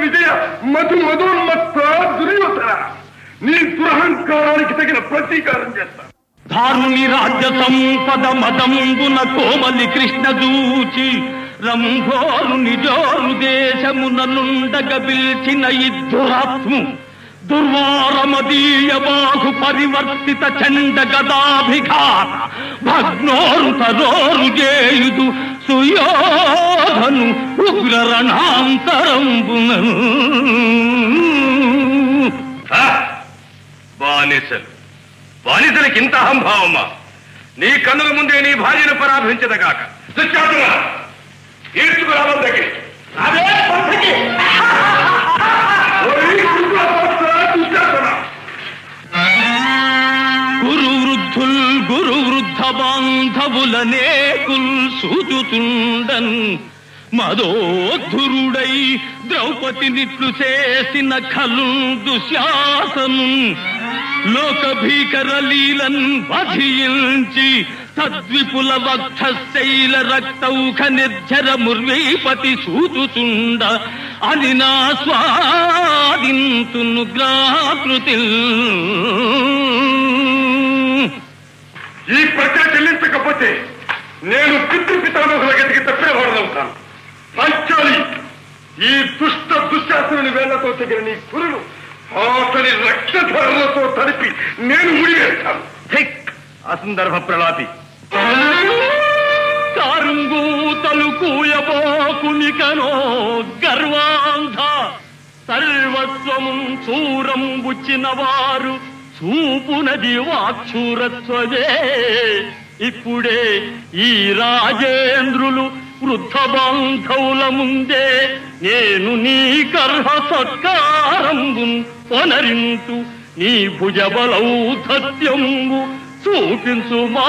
విజయ మధు మధోన్మత్త దుర్యోధన నీ దురహంకారానికి తగిన ప్రతీకారం చేస్తా ధారుని రాజ్య సంపద మదంబున కోమలి కృష్ణ దూచి రంభోరు నిజోరు దేశమున నుండగ పిల్చిన ఇద్దురాత్ము దుర్వారమదీయ బాహు పరివర్తిత చండ గదాభిఘాత భగ్నోరు తరోరు చేయుదు సుయోధను ఉగ్ర రణాంతరంబున ఆ! బానిసలు బానిసలకి ఇంత అహంభావమా నీ కన్నుల ముందే నీ భార్యను పరాభించదగాక దుశ్శాసన ఈడ్చుకురావం దగ్గర అదే పద్ధతి. ఓయ్ దుర్వాసన, దుశ్శాసన. గురు వృద్ధుల్ గురు వృద్ధ బాంధవులనే కుల్ సూచుతుండన్ మదోద్ధురుడై ద్రౌపదినిట్లు చేసిన ఖలు దుశ్శాసను లోక భీకర లీలన్ వధించి తద్విపుల వక్షశైల రక్తౌఖ నిర్జర ముర్వీపతి సూచుచుండ అని నా స్వాదింతును గ్రాకృతి ఈ ప్రజ చెల్లించకపోతే నేను పితృ పితామహుల గతికి తప్పినవాడనవుతాను పంచాలి ఈ దుష్ట దుశ్శాసనుని వేళ్లతో తెగిన నీ కురులు అతని రక్తధారలతో తడిపి నేను ముడివేస్తాను అసందర్భ ప్రలాపి కారుంగూతలు కూయబోకునికనో గర్వాంధ సర్వస్వము చూరం బుచ్చిన వారు చూపునది వాక్షూరత్వమే ఇప్పుడే ఈ రాజేంద్రులు వృద్ధ బాంధవుల ముందే నేను నీ గర్భ సత్కారంబు పొనరింతు నీ భుజబలౌధత్యంబు చూపించుమా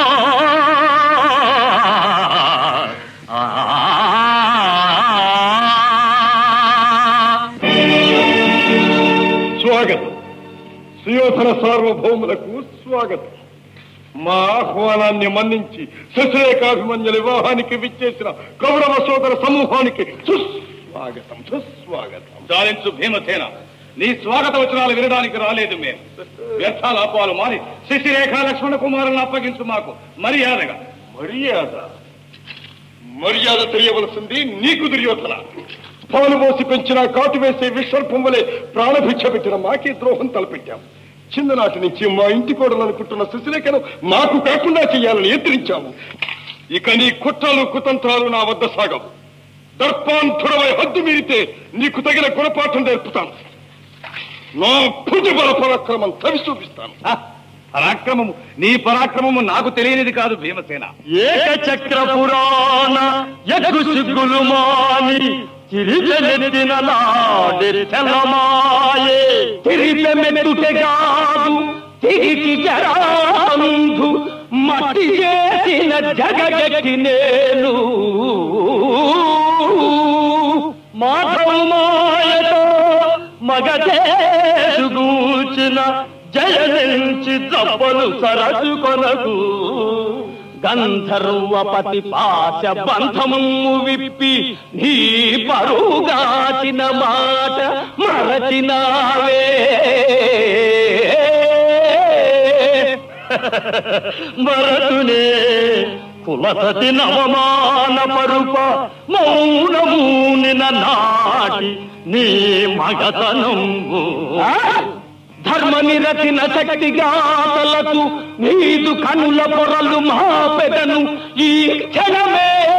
స్వాగతం సుయోధన సార్వభౌములకు స్వాగతం మా ఆహ్వానాన్ని మన్నించి శశిరేఖాభిమన్యుల వివాహానికి విచ్చేసిన కౌరవ సోదర సమూహానికి సుస్వాగతం సుస్వాగతం చాలించు భీమసేన నీ స్వాగత వచనాలు వినడానికి రాలేదు మేము వ్యర్థాలాపాలు మారి శశిరేఖ లక్ష్మణ కుమారులను అప్పగించు మాకు మర్యాదగా మర్యాద మర్యాద తెలియవలసింది నీకు దుర్యోధన పాలు పోసి పెంచిన కాటు వేసే విశ్వర్పం వలె ప్రాణభిక్ష పెట్టిన మాకే ద్రోహం తలపెట్టాం చిన్ననాటి నుంచి మా ఇంటి కోడలు అనుకుంటున్న శశిరేఖను మాకు కాకుండా చేయాలని ఎత్తిరించాము ఇక నీ కుట్రలు కుతంత్రాలు నా వద్ద సాగవు దర్పాంధుడవై హద్దు మీరితే నీకు తగిన గుణపాఠం నేర్పుతాను నా భుజబల పరాక్రమం తవి చూపిస్తాను హ, పరాక్రమము నీ పరాక్రమము నాకు తెలియనిది కాదు భీమసేన ఏకచక్ర పురాణ యగు సిగ్గులు మాని తిరిగెలెత్తిన నాడెత్తెలమాయే తిరిపెమెత్తుటెగాదు తిరిగి జరాంధు మట్టి చేసిన జగగట్టి నేను మాధవ మాయతో మగదేశుగూచిన జయనించి దప్పలు సరసు కొనకు గంధర్వపతి పాశ బంధము విప్పి నీ పరుగాచిన మాట మరచినావే మరతునే కులసతి నవమాన పరుప మౌనమూనిన నాటి నీ మగతనంబు ధర్మ నిరతిన శక్తి గాతలకు నీదు కనుల పొరలు మా పెదను ఈ క్షణమే